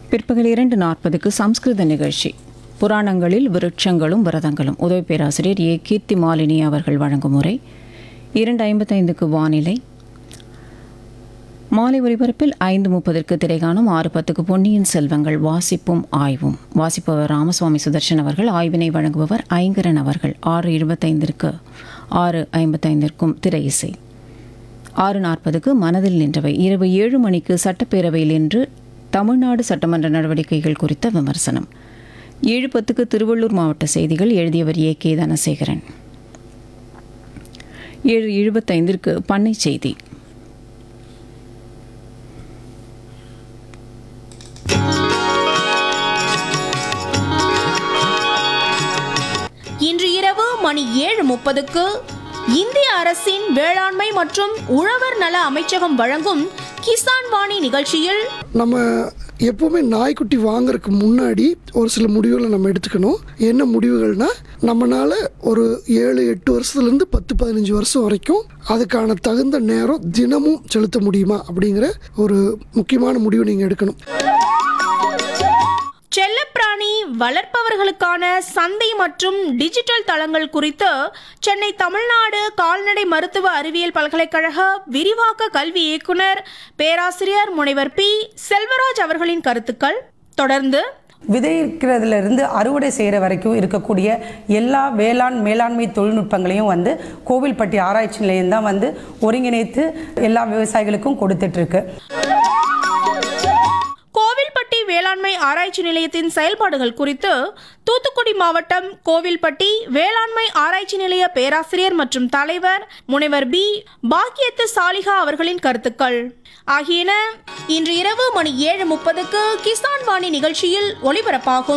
பிற்பகல் இரண்டு நாற்பதுக்கு சம்ஸ்கிருத நிகழ்ச்சி புராணங்களில் விருட்சங்களும் விரதங்களும் உதவி பேராசிரியர் ஏ கீர்த்தி மாலினி அவர்கள் வழங்கும் உரை இரண்டு ஐம்பத்தைந்துக்கு வானிலை மாலை ஒலிபரப்பில் ஐந்து முப்பதற்கு திரைகாணும் ஆறு பத்துக்கு பொன்னியின் செல்வங்கள் வாசிப்பும் ஆய்வும் வாசிப்பவர் ராமசுவாமி சுதர்ஷன் அவர்கள் ஆய்வினை வழங்குபவர் ஐங்கரன் அவர்கள் ஆறு இருபத்தைந்திற்கு ஆறு ஐம்பத்தைந்திற்கும் திரை இசை ஆறு நாற்பதுக்கு மனதில் நின்றவை இரவு ஏழு மணிக்கு சட்டப்பேரவையில் இன்று தமிழ்நாடு சட்டமன்ற நடவடிக்கைகள் குறித்த விமர்சனம் ஏழு பத்துக்கு திருவள்ளூர் மாவட்ட செய்திகள் எழுதியவர் ஏ கே தனசேகரன் ஏழு எழுபத்தைந்திற்கு பண்ணை செய்தி இன்று இரவு மணி ஏழு முப்பதுக்கு இந்திய அரசின் வேளாண்மை மற்றும் உழவர் நல அமைச்சகம் வழங்கும் கிசான் வாணி நிகழ்ச்சியில் நம்ம எப்போவுமே நாய்க்குட்டி வாங்குறதுக்கு முன்னாடி ஒரு சில முடிவுகளை நம்ம எடுத்துக்கணும் என்ன முடிவுகள்னா நம்மனால ஒரு ஏழு எட்டு வருஷத்துலேருந்து பத்து பதினஞ்சு வருஷம் வரைக்கும் அதுக்கான தகுந்த நேரம் தினமும் செலுத்த முடியுமா அப்படிங்கிற ஒரு முக்கியமான முடிவு நீங்கள் எடுக்கணும் செல்லப்பிராணி வளர்ப்பவர்களுக்கான சந்தை மற்றும் டிஜிட்டல் தளங்கள் குறித்து சென்னை தமிழ்நாடு கால்நடை மருத்துவ அறிவியல் பல்கலைக்கழக விரிவாக்க கல்வி இயக்குனர் பேராசிரியர் முனைவர் பி செல்வராஜ் அவர்களின் கருத்துக்கள் தொடர்ந்து விதைக்கிறதுல இருந்து அறுவடை செய்கிற வரைக்கும் இருக்கக்கூடிய எல்லா வேளாண் மேலாண்மை தொழில்நுட்பங்களையும் வந்து கோவில்பட்டி ஆராய்ச்சி நிலையம் தான் வந்து ஒருங்கிணைத்து எல்லா விவசாயிகளுக்கும் கொடுத்துட்டு இருக்கு கோவில்பட்டி வேளாண்மை ஆராய்ச்சி நிலையத்தின் செயல்பாடுகள் குறித்து தூத்துக்குடி மாவட்டம் கோவில்பட்டி வேளாண்மை ஆராய்ச்சி நிலைய பேராசிரியர் மற்றும் தலைவர் முனைவர் பி பாக்கியத்து சாலிகா அவர்களின் கருத்துக்கள் ஆகியன இன்று இரவு மணி ஏழு முப்பதுக்கு கிசான் வாணி நிகழ்ச்சியில் ஒளிபரப்பாகும்